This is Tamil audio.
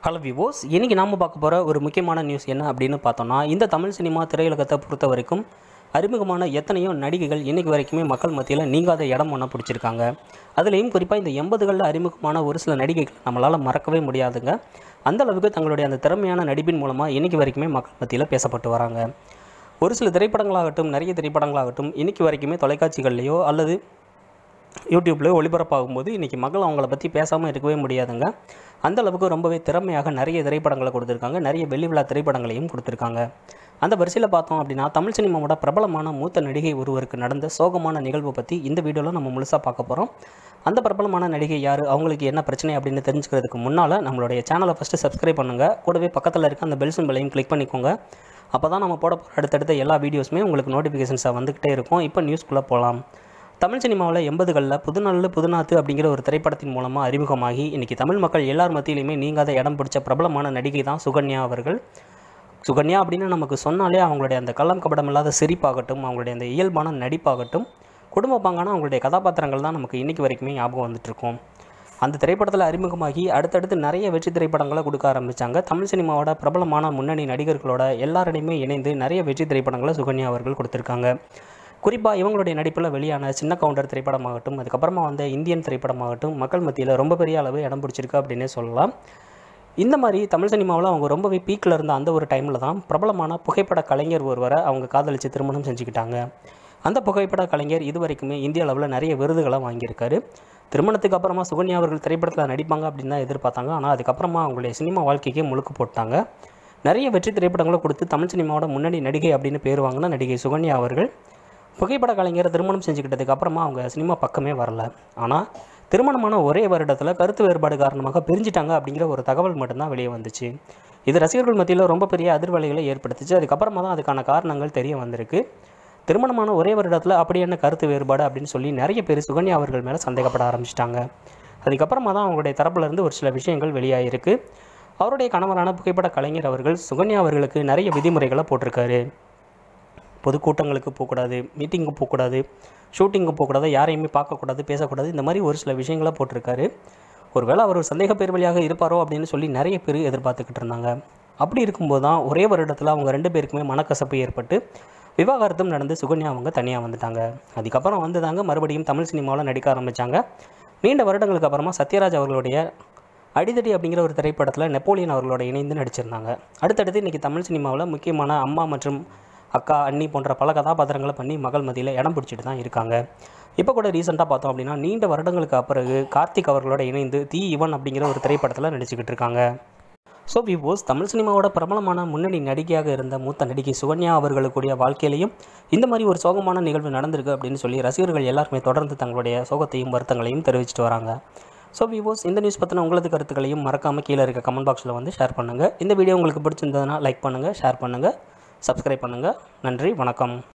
ஹலோ விவோஸ் இன்றைக்கி நாம் பார்க்க போகிற ஒரு முக்கியமான நியூஸ் என்ன அப்படின்னு பார்த்தோம்னா இந்த தமிழ் சினிமா திரையுலகத்தை பொறுத்த வரைக்கும் அறிமுகமான எத்தனையோ நடிகைகள் இன்றைக்கி வரைக்குமே மக்கள் மத்தியில் நீங்காத இடம் ஒன்று பிடிச்சிருக்காங்க அதுலேயும் குறிப்பாக இந்த எண்பதுகளில் அறிமுகமான ஒரு சில நடிகைகள் நம்மளால் மறக்கவே முடியாதுங்க அந்த அளவுக்கு தங்களுடைய அந்த திறமையான நடிப்பின் மூலமாக இன்றைக்கி வரைக்குமே மக்கள் மத்தியில் பேசப்பட்டு வராங்க ஒரு சில திரைப்படங்களாகட்டும் நிறைய திரைப்படங்களாகட்டும் இன்றைக்கி வரைக்குமே தொலைக்காட்சிகள்லையோ அல்லது யூடியூப்லேயோ ஒளிபரப்பாகும்போது இன்றைக்கி மக்கள் அவங்கள பற்றி பேசாமல் இருக்கவே முடியாதுங்க அந்த அளவுக்கு ரொம்பவே திறமையாக நிறைய திரைப்படங்களை கொடுத்துருக்காங்க நிறைய வெள்ளி விழா திரைப்படங்களையும் கொடுத்துருக்காங்க அந்த வரிசையில் பார்த்தோம் அப்படின்னா தமிழ் சினிமாவோட பிரபலமான மூத்த நடிகை ஒருவருக்கு நடந்த சோகமான நிகழ்வை பற்றி இந்த வீடியோவில் நம்ம முழுசாக பார்க்க போகிறோம் அந்த பிரபலமான நடிகை யார் அவங்களுக்கு என்ன பிரச்சனை அப்படின்னு தெரிஞ்சுக்கிறதுக்கு முன்னால் நம்மளுடைய சேனலை ஃபஸ்ட்டு சப்ஸ்கிரைப் பண்ணுங்கள் கூடவே பக்கத்தில் இருக்க அந்த பெல் சிம்பிளையும் கிளிக் பண்ணிக்கோங்க அப்போ தான் நம்ம போட போகிற அடுத்தடுத்த எல்லா வீடியோஸுமே உங்களுக்கு நோட்டிஃபிகேஷன்ஸாக வந்துக்கிட்டே இருக்கும் இப்போ நியூஸ்குள்ளே போகலாம் தமிழ் சினிமாவில் எண்பதுகளில் புதுநல்லு புதுநாத்து அப்படிங்கிற ஒரு திரைப்படத்தின் மூலமாக அறிமுகமாகி இன்றைக்கி தமிழ் மக்கள் எல்லார் மத்தியிலையுமே நீங்காத இடம் பிடிச்ச பிரபலமான நடிகை தான் சுகன்யா அவர்கள் சுகன்யா அப்படின்னு நமக்கு சொன்னாலே அவங்களுடைய அந்த கள்ளம் கபடம் இல்லாத சிரிப்பாகட்டும் அவங்களுடைய அந்த இயல்பான நடிப்பாகட்டும் குடும்ப பாங்கான அவங்களுடைய கதாபாத்திரங்கள் தான் நமக்கு இன்றைக்கி வரைக்குமே ஞாபகம் வந்துட்டுருக்கும் அந்த திரைப்படத்தில் அறிமுகமாகி அடுத்தடுத்து நிறைய வெற்றி திரைப்படங்களை கொடுக்க ஆரம்பித்தாங்க தமிழ் சினிமாவோட பிரபலமான முன்னணி நடிகர்களோட எல்லாரோடையுமே இணைந்து நிறைய வெற்றி திரைப்படங்களை சுகன்யா அவர்கள் கொடுத்துருக்காங்க குறிப்பாக இவங்களுடைய நடிப்பில் வெளியான சின்ன கவுண்டர் திரைப்படமாகட்டும் அதுக்கப்புறமா வந்த இந்தியன் திரைப்படமாகட்டும் மக்கள் மத்தியில் ரொம்ப பெரிய அளவு இடம் பிடிச்சிருக்கு அப்படின்னே சொல்லலாம் இந்த மாதிரி தமிழ் சினிமாவில் அவங்க ரொம்பவே பீக்கில் இருந்த அந்த ஒரு டைமில் தான் பிரபலமான புகைப்பட கலைஞர் ஒருவரை அவங்க காதலித்து திருமணம் செஞ்சுக்கிட்டாங்க அந்த புகைப்பட கலைஞர் இது வரைக்குமே இந்திய அளவில் நிறைய விருதுகளை வாங்கியிருக்காரு திருமணத்துக்கு அப்புறமா சுகன்யா அவர்கள் திரைப்படத்தில் நடிப்பாங்க அப்படின்னு தான் எதிர்பார்த்தாங்க ஆனால் அதுக்கப்புறமா அவங்களுடைய சினிமா வாழ்க்கைக்கே முழுக்கு போட்டாங்க நிறைய வெற்றி திரைப்படங்களை கொடுத்து தமிழ் சினிமாவோட முன்னணி நடிகை அப்படின்னு பேர் வாங்கின நடிகை சுகன்யா அவர்கள் புகைப்பட கலைஞரை திருமணம் செஞ்சுக்கிட்டதுக்கு அப்புறமா அவங்க சினிமா பக்கமே வரல ஆனால் திருமணமான ஒரே வருடத்தில் கருத்து வேறுபாடு காரணமாக பிரிஞ்சிட்டாங்க அப்படிங்கிற ஒரு தகவல் மட்டும்தான் வெளியே வந்துச்சு இது ரசிகர்கள் மத்தியில் ரொம்ப பெரிய அதிர்வலைகளை ஏற்படுத்துச்சு அதுக்கப்புறமா தான் அதுக்கான காரணங்கள் தெரிய வந்திருக்கு திருமணமான ஒரே வருடத்தில் அப்படி என்ன கருத்து வேறுபாடு அப்படின்னு சொல்லி நிறைய பேர் சுகன்யா அவர்கள் மேலே சந்தேகப்பட ஆரம்பிச்சிட்டாங்க அதுக்கப்புறமா தான் அவங்களுடைய தரப்புலேருந்து ஒரு சில விஷயங்கள் வெளியாகிருக்கு அவருடைய கணவரான புகைப்பட கலைஞர் அவர்கள் சுகன்யா அவர்களுக்கு நிறைய விதிமுறைகளை போட்டிருக்காரு பொதுக்கூட்டங்களுக்கு போகக்கூடாது மீட்டிங்கு போகக்கூடாது ஷூட்டிங்கு போகக்கூடாது யாரையுமே பார்க்கக்கூடாது பேசக்கூடாது இந்த மாதிரி ஒரு சில விஷயங்களை போட்டிருக்காரு ஒருவேளை அவர் ஒரு சந்தேக பேர் வழியாக இருப்பாரோ அப்படின்னு சொல்லி நிறைய பேர் எதிர்பார்த்துக்கிட்டு இருந்தாங்க அப்படி இருக்கும்போது தான் ஒரே வருடத்தில் அவங்க ரெண்டு பேருக்குமே மனக்கசப்பு ஏற்பட்டு விவாகரத்தும் நடந்து சுகன்யா அவங்க தனியாக வந்துட்டாங்க அதுக்கப்புறம் வந்து தாங்க மறுபடியும் தமிழ் சினிமாவில் நடிக்க ஆரம்பித்தாங்க நீண்ட வருடங்களுக்கு அப்புறமா சத்யராஜ் அவர்களுடைய அடிதடி அப்படிங்கிற ஒரு திரைப்படத்தில் நெப்போலியன் அவர்களோட இணைந்து நடிச்சிருந்தாங்க அடுத்தடுத்து இன்றைக்கி தமிழ் சினிமாவில் முக்கியமான அம்மா மற்றும் அக்கா அண்ணி போன்ற பல கதாபாத்திரங்களை பண்ணி மகள் மத்தியில் இடம் பிடிச்சிட்டு தான் இருக்காங்க இப்போ கூட ரீசெண்டாக பார்த்தோம் அப்படின்னா நீண்ட வருடங்களுக்கு பிறகு கார்த்திக் அவர்களோட இணைந்து தி இவன் அப்படிங்கிற ஒரு திரைப்படத்தில் நடிச்சுக்கிட்டு இருக்காங்க ஸோ விவோஸ் தமிழ் சினிமாவோட பிரபலமான முன்னணி நடிகையாக இருந்த மூத்த நடிகை சுகன்யா அவர்களுடைய வாழ்க்கையிலையும் இந்த மாதிரி ஒரு சோகமான நிகழ்வு நடந்திருக்கு அப்படின்னு சொல்லி ரசிகர்கள் எல்லாருமே தொடர்ந்து தங்களுடைய சோகத்தையும் வருத்தங்களையும் தெரிவிச்சிட்டு வராங்க ஸோ விவோஸ் இந்த நியூஸ் பற்றின உங்களது கருத்துக்களையும் மறக்காமல் கீழே இருக்க கமெண்ட் பாக்ஸில் வந்து ஷேர் பண்ணுங்கள் இந்த வீடியோ உங்களுக்கு பிடிச்சிருந்ததுன்னா லைக் பண்ணுங்கள் ஷேர் பண்ணுங்கள் சப்ஸ்கிரைப் பண்ணுங்கள் நன்றி வணக்கம்